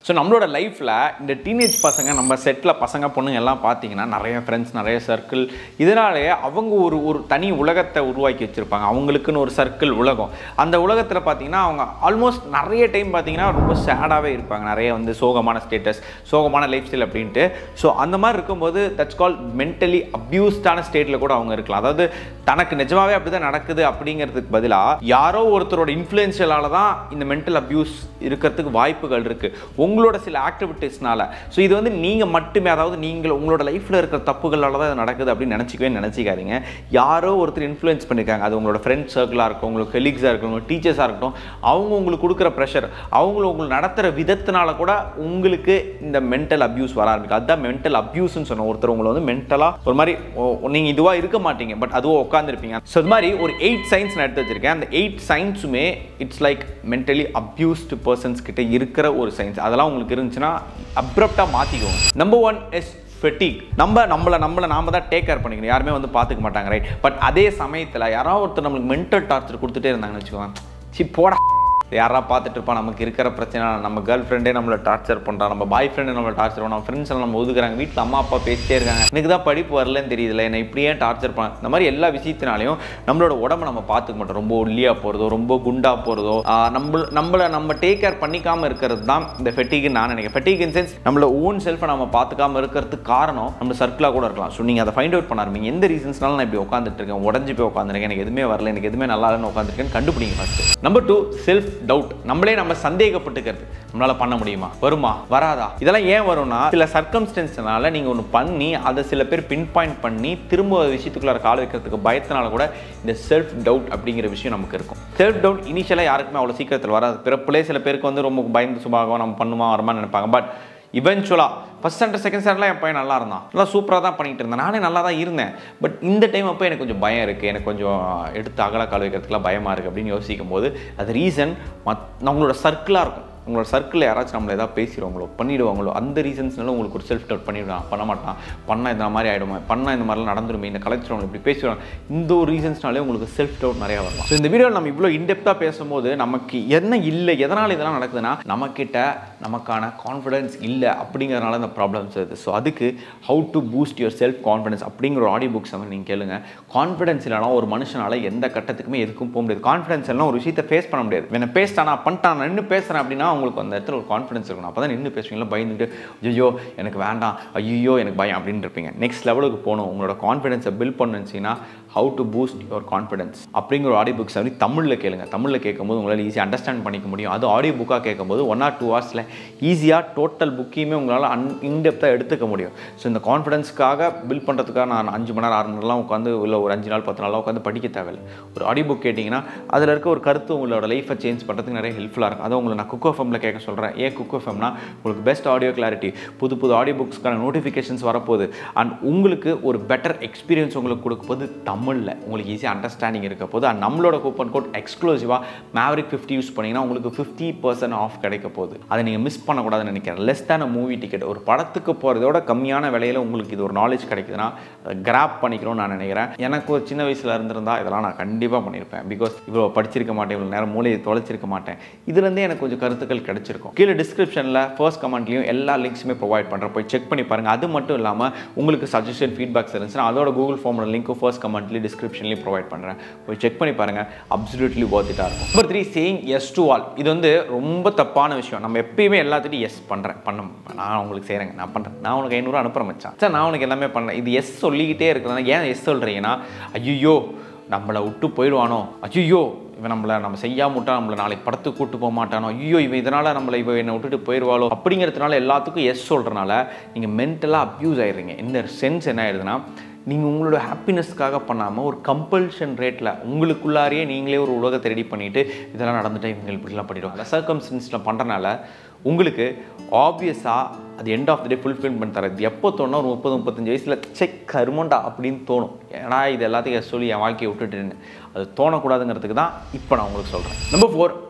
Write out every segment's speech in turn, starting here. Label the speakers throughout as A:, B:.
A: so நம்மளோட லைஃப்பில் இந்த டீனேஜ் பசங்க நம்ம செட்டில் பசங்க பொண்ணுங்க எல்லாம் பார்த்தீங்கன்னா நிறைய ஃப்ரெண்ட்ஸ் நிறைய சர்க்கிள் இதனாலேயே அவங்க ஒரு ஒரு தனி உலகத்தை உருவாக்கி வச்சுருப்பாங்க அவங்களுக்குன்னு ஒரு சர்க்கிள் உலகம் அந்த உலகத்தில் பார்த்தீங்கன்னா அவங்க ஆல்மோஸ்ட் நிறைய டைம் பார்த்தீங்கன்னா ரொம்ப சேடாகவே இருப்பாங்க நிறைய வந்து சோகமான ஸ்டேட்டஸ் சோகமான லைஃப் ஸ்டைல் அப்படின்ட்டு ஸோ அந்த மாதிரி இருக்கும்போது தட்ஸ் கால் மென்டலி அப்யூஸ்டான ஸ்டேட்டில் கூட அவங்க இருக்கலாம் அதாவது தனக்கு நிஜமாவே அப்படி தான் நடக்குது அப்படிங்கிறதுக்கு பதிலாக யாரோ ஒருத்தரோட இன்ஃப்ளூயன்ஷியலால தான் இந்த மென்டல் அப்யூஸ் இருக்கிறதுக்கு வாய்ப்புகள் இருக்குது உங்களோட சில ஆக்டிவிட்டீஸ்னால ஸோ இது வந்து நீங்கள் மட்டுமே அதாவது நீங்கள் உங்களோட லைஃப்பில் இருக்கிற தப்புகளால தான் இது நடக்குது அப்படின்னு நினச்சிக்கவே நினச்சிக்காதீங்க யாரோ ஒருத்தர் இன்ஃப்ளூயன்ஸ் பண்ணியிருக்காங்க அது உங்களோட ஃப்ரெண்ட் சர்க்கிளாக இருக்கும் உங்களுக்கு கெலீக்ஸாக இருக்கட்டும் உங்கள் டீச்சர்ஸாக இருக்கட்டும் அவங்க உங்களுக்கு கொடுக்குற ப்ரெஷர் அவங்க உங்களுக்கு நடத்துகிற விதத்தினால கூட உங்களுக்கு இந்த மென்டல் அப்யூஸ் வர ஆரம்பிக்கும் அதுதான் மென்டல் அப்யூஸ்னு சொன்ன ஒருத்தர் உங்களை வந்து மென்டலாக ஒரு மாதிரி நீங்கள் இதுவாக இருக்க மாட்டீங்க பட் அதுவும் உட்காந்துருப்பீங்க ஸோ இது மாதிரி ஒரு எயிட் சயின்ஸ் நான் எடுத்து வச்சிருக்கேன் அந்த எயிட் சயின்ஸுமே it's like mentally abused persons கிட்ட இருக்கிற ஒரு சயின்ஸ் அதெல்லாம் உங்களுக்கு இருந்துச்சுன்னா அப்ரப்டாக மாற்றிக்கோங்க நம்பர் ஒன் இஸ் ஃபெட்டிக் நம்ம நம்மளை நம்மளை நாம தான் டேக் கேர் பண்ணிக்கணும் யாருமே வந்து பார்த்துக்க மாட்டாங்க ரைட் பட் அதே சமயத்தில் யாராவது ஒருத்தர் நம்மளுக்கு மென்டல் டார்ச்சர் கொடுத்துட்டே இருந்தாங்கன்னு வச்சுக்கோங்க சி போடா யாரா பார்த்துட்டு இருப்பா நமக்கு இருக்கிற பிரச்சனை நம்ம கேர்ள் ஃப்ரெண்டே நம்மளை டார்ச்சர் பண்ணுறா நம்ம பாய் ஃப்ரெண்டு நம்மளை டார்ச்சர் பண்ணோம் நம்ம ஃப்ரெண்ட்ஸ் நம்ம ஒதுக்குறாங்க வீட்டில் அம்மா அப்பா பேசிட்டே இருக்காங்க எனக்கு தான் படிப்பு வரலன்னு தெரியல என்னை இப்படியே டார்ச்சர் பண்ண இந்த மாதிரி எல்லா விஷயத்தினாலையும் நம்மளோட உடம்ப நம்ம பார்த்துக்க மாட்டோம் ரொம்ப ஒல்லியாக போகிறதோ ரொம்ப குண்டாக போகிறதோ நம்ம நம்மளை நம்ம டேக் கேர் பண்ணிக்காம இருக்கிறது தான் இந்த ஃபெட்டிக்னு நான் நினைக்கிறேன் ஃபெட்டிக் இன் சென்ஸ் நம்மள ஓன் செல்ஃபை நம்ம பார்த்துக்காம இருக்கிறதுக்கு காரணம் நம்ம சர்க்கிளாக கூட இருக்கலாம் ஸோ நீங்கள் அதை ஃபைண்ட் அவுட் பண்ண ஆரம்பிங்க எந்த ரீசன்ஸ்னால நான் இப்படி உட்காந்துட்டு இருக்கேன் உடஞ்சி போய் உட்காந்துருக்கேன் எனக்கு எதுவுமே வரல எனக்கு எதுவுமே நல்லா இல்லைன்னு உட்காந்துருக்கேன்னு கண்டுபிடிங்க first number two self doubt நம்மளே நம்ம சந்தேகப்பட்டுக்கிறது நம்மளால பண்ண முடியுமா வருமா வராதா இதெல்லாம் ஏன் வரும்னா சில சர்க்கம்ஸ்டன்ஸ்னால நீங்க ஒன்று பண்ணி அதை சில பேர் பின் பாயிண்ட் பண்ணி திரும்ப ஒரு விஷயத்துக்குள்ள கால் வைக்கிறதுக்கு பயத்தினால கூட இந்த செல்ஃப் டவுட் அப்படிங்கிற விஷயம் நமக்கு இருக்கும் செல்ஃப் டவுட் இனிஷியலாக யாருக்குமே அவ்வளோ சீக்கிரத்தில் வராது பிறப்புலே சில பேருக்கு வந்து ரொம்ப பயந்து சுபாகம் நம்ம பண்ணுமா வரமான்னு நினைப்பாங்க பட் இவென்ச்சுவலாக ஃபஸ்ட் ஸ்டாண்டர்ட் செகண்ட் ஸ்டாண்டர்ட்லாம் என் பையன் நல்லா இருந்தான் நல்லா சூப்பராக தான் பண்ணிட்டு இருந்தேன் நானே நல்லா தான் இருந்தேன் பட் இந்த டைம் அப்போ எனக்கு கொஞ்சம் பயம் இருக்குது எனக்கு கொஞ்சம் எடுத்து அகல கால் வைக்கிறதுக்குலாம் பயமாக இருக்குது அப்படின்னு யோசிக்கும் போது அது ரீசன் மத் நம்மளோட சர்க்கிளாக இருக்கும் உங்களோட சர்க்கிளில் யாராச்சும் நம்மளை ஏதாவது பேசிடுவாங்களோ பண்ணிடுவாங்களோ அந்த ரீசன்ஸ்னால உங்களுக்கு ஒரு செல்ஃப் டவுட் பண்ணிவிடுவான் பண்ண மாட்டான் பண்ணால் இந்த மாதிரி ஆகிடுமா பண்ணால் இந்த மாதிரிலாம் நடந்துருமே இந்த கலைச்சிருவாங்க இப்படி பேசிடுவாங்க இந்த ஒரு ரீசன்ஸ்னாலே உங்களுக்கு செல்ஃப் டவுட் நிறையா வரலாம் ஸோ இந்த வீடியோவில் நம்ம இவ்வளோ இன்டெப்த்தாக பேசும்போது நமக்கு என்ன இல்லை எதனால் இதெல்லாம் நடக்குதுன்னா நம்மக்கிட்ட நமக்கான கான்ஃபிடன்ஸ் இல்லை அப்படிங்கிறனால இந்த ப்ராப்ளம்ஸ் வருது ஸோ அதுக்கு how to boost your self confidence அப்படிங்கிற ஒரு ஆடியோ புக்ஸ் வந்து நீங்கள் கேளுங்க கான்ஃபிடன்ஸ் இல்லைனா ஒரு மனுஷனால் எந்த கட்டத்துக்குமே எதுக்கும் போக முடியாது கான்ஃபிடன்ஸ் இல்லைனா ஒரு விஷயத்தை ஃபேஸ் பண்ண முடியாது என்ன பேசிட்டானா பண்ணிட்டான் நான் நின்று பேசுகிறேன் அப்படின்னா உங்களுக்கு அந்த இடத்துல ஒரு கான்ஃபிடன்ஸ் இருக்கணும் அப்போ தான் நின்று பேசுவீங்களா பயந்துட்டு ஐயோ எனக்கு வேண்டாம் ஐயோ எனக்கு பயம் அப்படின்னு இருப்பீங்க நெக்ஸ்ட் லெவலுக்கு போகணும் உங்களோட கான்ஃபிடன்ஸை பில்ட் பண்ணுச்சுன்னா how to boost your confidence அப்படிங்கிற ஒரு ஆடியோ புக்ஸ் வந்து தமிழில் கேளுங்க தமிழில் கேட்கும்போது உங்களால் ஈஸியாக அண்டர்ஸ்டாண்ட் பண்ணிக்க முடியும் அது ஆடியோ புக்காக கேட்கும்போது ஒன் ஆர் டூ ஹவர்ஸில் ஈஸியாக டோட்டல் புக்கையுமே உங்களால் அன் இன்டெப்த்தாக எடுத்துக்க முடியும் ஸோ இந்த கான்ஃபிடன்ஸ்க்காக பில்ட் பண்ணுறதுக்காக நான் அஞ்சு மணி நேரம் ஆறு மணி நேரம்லாம் உட்காந்து இல்லை ஒரு அஞ்சு நாள் பத்து நாளாக உட்காந்து படிக்க தேவையில்லை ஒரு ஆடியோ புக் கேட்டிங்கன்னா அதில் இருக்க ஒரு கருத்து உங்களோட லைஃப்பை சேஞ்ச் பண்ணுறதுக்கு நிறைய ஹெல்ப்ஃபுல்லாக இருக்கும் அதை உங்களை நான் குக்கோ ஃபம்ல கேட்க சொல்கிறேன் ஏன் குக்கோ ஃபம்னா உங்களுக்கு பெஸ்ட் ஆடியோ கிளாரிட்டி புது புது ஆடியோ புக்ஸ்க்கான நோட்டிஃபிகேஷன்ஸ் வரப்போகுது அண்ட் உங்களுக்கு ஒரு பெட்டர் எக்ஸ்பீரியன்ஸ் உங்களுக்கு கொடுக்க போது தமிழில் உங்களுக்கு ஈஸியாக அண்டர்ஸ்டாண்டிங் இருக்க போது அண்ட் நம்மளோட கூப்பன் கோட் எக்ஸ்க்ளூசிவாக மேவரிக் ஃபிஃப்டி யூஸ் பண்ணிங்கன்னா உங்களுக்கு ஃபிஃப்டி பர்சன்ட் ஆஃப் கிடைக்க போகுது அதை நீங்கள் மிஸ் பண்ணக்கூடாதுன்னு நினைக்கிறேன் லெஸ் தேன் மூவி டிக்கெட் ஒரு படத்துக்கு போகிறதோட கம்மியான விலையில் உங்களுக்கு இது ஒரு நாலேஜ் கிடைக்குதுன்னா அதை கிராப் பண்ணிக்கணும்னு நான் நினைக்கிறேன் எனக்கு ஒரு சின்ன வயசில் இருந்திருந்தா இதெல்லாம் நான் கண்டிப்பாக பண்ணியிருப்பேன் பிகாஸ் இவ்வளோ படிச்சிருக்க மாட்டேன் இவ்வளோ நேரம் மூலையை தொலைச்சிருக்க மாட்டேன் இதுலேருந்தே எனக்கு கொஞ்சம் கருத்துக்கள் கிடைச்சிருக்கும் கீழே டிஸ்கிரிப்ஷனில் ஃபர்ஸ்ட் கமெண்ட்லையும் எல்லா லிங்க்ஸுமே ப்ரொவைட் பண்ணுறேன் போய் செக் பண்ணி பாருங்கள் அது மட்டும் இல்லாமல் உங்களுக்கு சஜஷன் ஃபீட்பேக்ஸ் இருந்துச்சுன்னா அதோட கூகுள் ஃபார்மோட லிங்க்கும் ஃபர்ஸ்ட் கமெண்ட்லேயும் டிஸ்கிரிப்ஷன்லேயும் ப்ரொவைட் பண்ணுறேன் போய் செக் பண்ணி பாருங்கள் அப்சல்யூட்லி ஒர்த் இட்டாக இருக்கும் number three saying yes to all இது வந்து ரொம்ப தப்பான விஷயம் நம்ம எப்பயுமே எல்லாத்துட்டையும் எஸ் பண்ணுறேன் பண்ண நான் உங்களுக்கு செய்கிறேங்க நான் பண்ணுறேன் நான் உனக்கு ஐநூறுரூவா அனுப்புகிறேன் மச்சான் சார் நான் உனக்கு எல்லாமே பண்ணேன் இது எஸ் சொல்லிக்கிட்டே இருக்கிறதுனா ஏன் எஸ் சொல்கிறீங்கன்னா ஐயோ நம்மளை விட்டு போயிடுவானோ ஐயோ இவன் நம்மளை நம்ம செய்யாம விட்டா நம்மளை நாளைக்கு படத்துக்கு கூட்டு போக மாட்டானோ ஐயோ இவன் இதனால் நம்மளை இவன் என்னை விட்டுட்டு போயிடுவாளோ அப்படிங்கிறதுனால எல்லாத்துக்கும் எஸ் சொல்கிறனால நீங்கள் மென்டலாக அப்யூஸ் ஆயிடுறீங்க இந்த சென்ஸ் என்ன ஆயிடுதுன்னா நீங்கள் உங்களோட ஹாப்பினஸ்க்காக பண்ணாமல் ஒரு கம்பல்ஷன் ரேட்டில் உங்களுக்குள்ளாரையே நீங்களே ஒரு உலகத்தை ரெடி பண்ணிவிட்டு இதெல்லாம் நடந்துட்டு இவங்க இப்படிலாம் பண்ணிடுவாங்க சர்க்கம்ஸ்டன்ஸில் பண்ணுறனால உங்களுக்கு ஆப்வியஸாக அது end of the day fulfilment தரது எப்போ தோணும் ஒரு முப்பது முப்பத்தஞ்சு வயசில் செக் கருமண்டா அப்படின்னு தோணும் ஏன்னா இது எல்லாத்தையும் சொல்லி என் வாழ்க்கையை விட்டுட்டுன்னு அது தோணக்கூடாதுங்கிறதுக்கு தான் இப்போ நான் உங்களுக்கு சொல்கிறேன் number four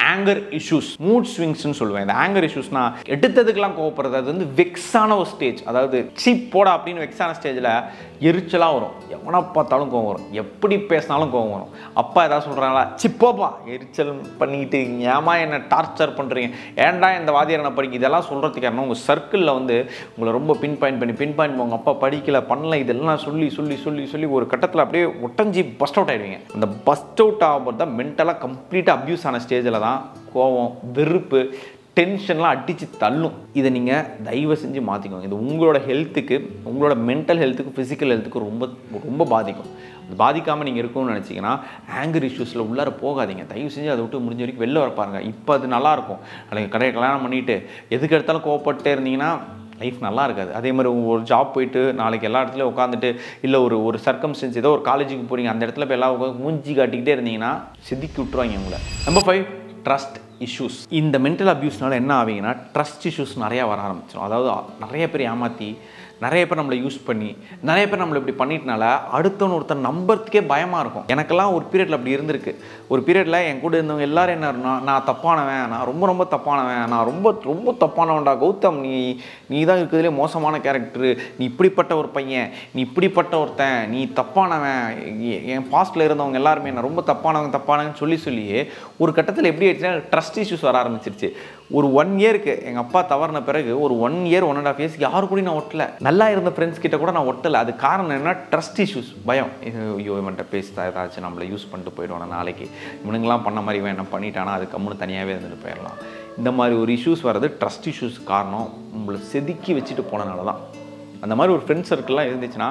A: anger issues mood ஸ்விங்ஸ்னு சொல்லுவேன் இந்த ஆங்கர் இஷ்யூஸ்னா எடுத்ததுக்கெல்லாம் கோவப்படுறது அது வந்து வெக்ஸான ஒரு ஸ்டேஜ் அதாவது சீப் போடா அப்படின்னு வெக்ஸான ஸ்டேஜில் எரிச்சலாக வரும் எவனை பார்த்தாலும் கோவம் வரும் எப்படி பேசினாலும் கோவம் வரும் அப்பா ஏதாவது சொல்கிறாங்களா சிப்போப்பா எரிச்சல் பண்ணிக்கிட்டு ஏமா என்ன டார்ச்சர் பண்ணுறீங்க ஏன்டா இந்த வாதியார் என்ன படிக்க இதெல்லாம் சொல்கிறதுக்கு யாருன்னா உங்கள் சர்க்கிளில் வந்து உங்களை ரொம்ப பின் பாயிண்ட் பண்ணி பின் பாயிண்ட் உங்கள் அப்பா படிக்கல பண்ணல இதெல்லாம் சொல்லி சொல்லி சொல்லி சொல்லி ஒரு கட்டத்தில் அப்படியே ஒட்டஞ்சி பஸ்ட் அவுட் ஆகிடுவீங்க அந்த பஸ்ட் அவுட் ஆகும்போது தான் மென்டலாக கம்ப்ளீட்டாக அப்யூஸ் ஆன ஸ்டேஜில் தான் கோவம் வெறுப்பு டென்ஷன்லாம் அடித்து தள்ளும் இதை நீங்கள் தயவு செஞ்சு மாற்றிக்கோங்க இது உங்களோட ஹெல்த்துக்கு உங்களோட மென்டல் ஹெல்த்துக்கு ஃபிசிக்கல் ஹெல்த்துக்கு ரொம்ப ரொம்ப பாதிக்கும் அது பாதிக்காமல் நீங்கள் இருக்கணும்னு நினச்சிங்கன்னா ஆங்கர் இஷ்யூஸில் உள்ளார போகாதீங்க தயவு செஞ்சு அதை விட்டு முடிஞ்ச வரைக்கும் வெளில வர பாருங்க இப்போ அது நல்லாயிருக்கும் അല്ലെങ്കിൽ கடையை கல்யாணம் பண்ணிவிட்டு எதுக்கு எடுத்தாலும் கோவப்பட்டே இருந்தீங்கன்னா லைஃப் நல்லா இருக்காது அதே மாதிரி உங்க ஒரு ஜாப் போயிட்டு நாளைக்கு எல்லா இடத்துலையும் உட்காந்துட்டு இல்லை ஒரு ஒரு சர்க்கம்ஸ்டன்ஸ் ஏதோ ஒரு காலேஜுக்கு போகிறீங்க அந்த இடத்துல போய் எல்லாம் உட்காந்து மூஞ்சி காட்டிக்கிட்டே இருந்தீங்கன்னா செதுக்கி விட்டுருவாங்க உங்களை நம்பர் ஃபைவ் ட்ரஸ்ட் இஷ்யூஸ் இந்த மென்டல் அப்யூஸ்னால என்ன ஆவீங்கன்னா ட்ரஸ்ட் இஷ்யூஸ் நிறையா வர ஆரம்பிச்சிடும் அதாவது நிறைய பேர் ஏமாற்றி நிறைய பேர் நம்மளை யூஸ் பண்ணி நிறைய பேர் நம்மளை இப்படி பண்ணிட்டனால அடுத்தவன் ஒருத்தர் நம்புறதுக்கே பயமாக இருக்கும் எனக்கெல்லாம் ஒரு பீரியடில் அப்படி இருந்திருக்கு ஒரு பீரியடில் என் கூட இருந்தவங்க எல்லாரும் என்ன இருந்தா, நான் தப்பானவன் நான் ரொம்ப ரொம்ப தப்பானவன் நான் ரொம்ப ரொம்ப தப்பானவன்டா கௌதம் நீ நீ தான் இருக்கிறதுலே மோசமான கேரக்டரு நீ இப்படிப்பட்ட ஒரு பையன் நீ இப்படிப்பட்ட ஒருத்தன் நீ தப்பானவன் எ- என் பாஸ்ட்டில் இருந்தவங்க எல்லாருமே நான் ரொம்ப தப்பானவங்க தப்பானவன்னு சொல்லி சொல்லியே ஒரு கட்டத்தில் எப்படி ஆயிடுச்சுன்னா ட்ரஸ்ட் இஷ்யூஸ் வர ஆரம்பிச்சிருச்சு ஒரு ஒன் இயருக்கு எங்கள் அப்பா தவறின பிறகு ஒரு one year one and half years யாரு கூடயும் நான் ஒட்டல நல்லா இருந்த ஃப்ரெண்ட்ஸ் கிட்ட கூட நான் ஒட்டலை அது காரணம் என்ன ட்ரஸ்ட் இஷ்யூஸ் பயம் இது, ஐயோ இவன்கிட்ட பேசிட்டா ஏதாச்சும் நம்மளை யூஸ் பண்ணிட்டு போயிடுவானா நாளைக்கு இவனுங்கெல்லாம் பண்ண மாதிரி இவன் என்ன பண்ணிட்டானா அது கம்முன்னு தனியாகவே இருந்துட்டு போயிடலாம் இந்த மாதிரி ஒரு இஷ்யூஸ் வர்றது ட்ரஸ்ட் இஷ்யூஸ் காரணம் உங்களை செதுக்கி வச்சுட்டு போனனால தான் அந்த மாதிரி ஒரு ஃப்ரெண்ட் சர்க்கிள்லாம் இருந்துச்சுன்னா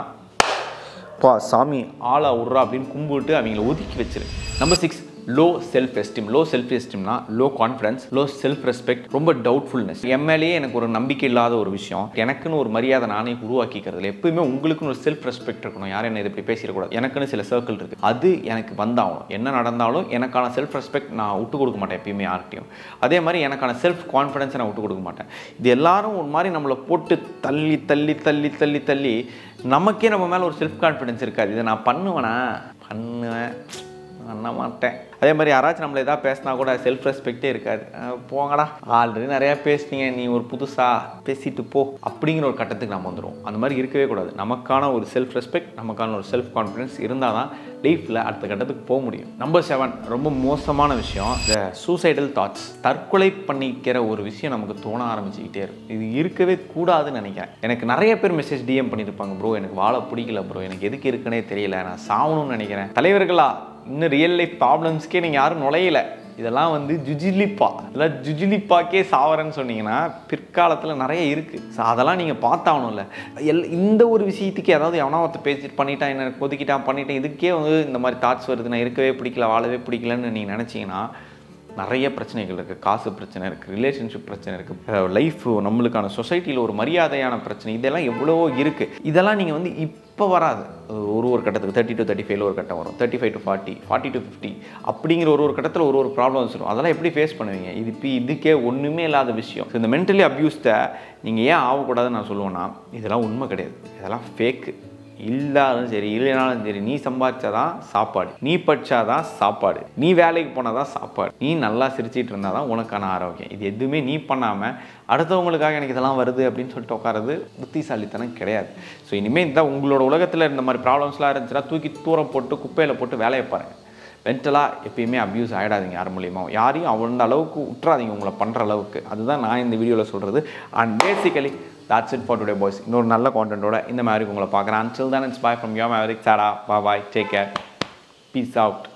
A: பா சாமி ஆளா விட்றா அப்படின்னு கும்பிட்டு அவங்கள ஒதுக்கி வச்சிரு number six low self esteem low self எஸ்டீம்னா low confidence low self respect ரொம்ப டவுட்ஃபுல்னஸ் எம்எல்ஏ எனக்கு ஒரு நம்பிக்கை இல்லாத ஒரு விஷயம் எனக்குன்னு ஒரு மரியாதை நானே உருவாக்கிக்கிறதுல எப்பவுமே உங்களுக்குன்னு ஒரு செல்ஃப் ரெஸ்பெக்ட் இருக்கணும் யாரும் என்ன இதை இப்படி பேசிடக்கூடாது எனக்குன்னு சில சர்க்கிள் இருக்கு அது எனக்கு வந்தாகணும் என்ன நடந்தாலும் எனக்கான செல்ஃப் ரெஸ்பெக்ட் நான் விட்டு கொடுக்க மாட்டேன் எப்பயுமே யார்கிட்டையும் அதே மாதிரி எனக்கான செல்ஃப் கான்ஃபிடன்ஸை நான் விட்டு கொடுக்க மாட்டேன் இது எல்லாரும் ஒரு மாதிரி நம்மளை போட்டு தள்ளி தள்ளி தள்ளி தள்ளி தள்ளி நமக்கே நம்ம மேலே ஒரு செல்ஃப் கான்ஃபிடன்ஸ் இருக்காது இதை நான் பண்ணுவேனா பண்ணுவேன் பண்ண மாட்டேன் அதே மாதிரி யாராச்சும் நம்மள எதாவது பேசினா கூட செல்ஃப் ரெஸ்பெக்டே இருக்காது அஹ் போங்கடா ஆல்ரெடி நிறையா பேசுனீங்க நீ ஒரு புதுசா பேசிட்டு போ அப்படிங்கிற ஒரு கட்டத்துக்கு நம்ம வந்துடும் அந்த மாதிரி இருக்கவே கூடாது நமக்கான ஒரு செல்ஃப் ரெஸ்பெக்ட் நமக்கான ஒரு செல்ஃப் கான்ஃபிடன்ஸ் இருந்தால் தான் லைஃப்பில் அடுத்த கட்டத்துக்கு போக முடியும் நம்பர் செவன் ரொம்ப மோசமான விஷயம் இந்த சூசைடல் தாட்ஸ் தற்கொலை பண்ணிக்கிற ஒரு விஷயம் நமக்கு தோண ஆரம்பிச்சுக்கிட்டே இருக்கும் இது இருக்கவே கூடாதுன்னு நினைக்கிறேன் எனக்கு நிறைய பேர் மெசேஜ் டிஎம் பண்ணியிருப்பாங்க ப்ரோ எனக்கு வாழ பிடிக்கல ப்ரோ எனக்கு எதுக்கு இருக்குன்னே தெரியல நான் சாவணும்னு நினைக்கிறேன் தலைவர்களா இன்னும் ரியல் லைஃப் ப்ராப்ளம்ஸ்க்கே நீங்கள் யாரும் நுழையல இதெல்லாம் வந்து ஜுஜிலிப்பா இதெல்லாம் ஜுஜிலிப்பாக்கே சாவரன்னு சொன்னீங்கன்னா பிற்காலத்தில் நிறைய இருக்குது ஸோ அதெல்லாம் நீங்கள் பார்த்தாகணும்ல எல் இந்த ஒரு விஷயத்துக்கு ஏதாவது எவனா ஒருத்தர் பேசிட்டு பண்ணிட்டான் என்ன கொதிக்கிட்டான் பண்ணிட்டேன் இதுக்கே வந்து இந்த மாதிரி தாட்ஸ் வருது நான் இருக்கவே பிடிக்கல வாழவே பிடிக்கலன்னு நீங்கள் நினச்சிங்கன்னா நிறைய பிரச்சனைகள் இருக்குது காசு பிரச்சனை இருக்குது ரிலேஷன்ஷிப் பிரச்சனை இருக்குது லைஃப் நம்மளுக்கான சொசைட்டியில் ஒரு மரியாதையான பிரச்சனை இதெல்லாம் எவ்வளவோ இருக்குது இதெல்லாம் நீங்கள் வந்து இப்போ வராது ஒரு ஒரு கட்டத்துக்கு தேர்ட்டி டு தேர்ட்டி ஃபைவ்ல ஒரு கட்டம் வரும் thirty five to forty forty to fifty அப்படிங்கிற ஒரு ஒரு கட்டத்தில் ஒரு ஒரு ப்ராப்ளம்ஸ் வரும் அதெல்லாம் எப்படி ஃபேஸ் பண்ணுவீங்க இது இப்போ இதுக்கே ஒன்றுமே இல்லாத விஷயம் So, இந்த மென்டலி அப்யூஸ்ட நீங்கள் ஏன் ஆகக்கூடாதுன்னு நான் சொல்லுவேன்னா இதெல்லாம் உண்மை கிடையாது இதெல்லாம் ஃபேக்கு இல்லாலும் சரி இல்லைனாலும் சரி நீ சம்பாதிச்சாதான் சாப்பாடு நீ படிச்சாதான் சாப்பாடு நீ வேலைக்கு போனாதான் சாப்பாடு நீ நல்லா சிரிச்சிட்டு இருந்தாதான் உனக்கான ஆரோக்கியம் இது எதுவுமே நீ பண்ணாமல் அடுத்தவங்களுக்காக எனக்கு இதெல்லாம் வருது அப்படின்னு சொல்லிட்டு உட்காரது புத்திசாலித்தனம் கிடையாது ஸோ இனிமேல் இந்த உங்களோட உலகத்தில் இந்த மாதிரி ப்ராப்ளம்ஸ்லாம் இருந்துச்சுன்னா தூக்கி தூரம் போட்டு குப்பையில் போட்டு வேலையை பாருங்க மென்டலாக எப்பயுமே அப்யூஸ் ஆகிடாதீங்க யார் மூலியமாக யாரையும் அந்த அளவுக்கு விட்டுறாதீங்க உங்களை பண்ணுற அளவுக்கு அதுதான் நான் இந்த வீடியோவில் சொல்கிறது and basically that's it for today boys இன்னொரு நல்ல கான்டென்ட்டோட இந்த மாதிரி உங்களை பார்க்குறேன் until then it's bye from your maverick சாடா bye bye take care peace out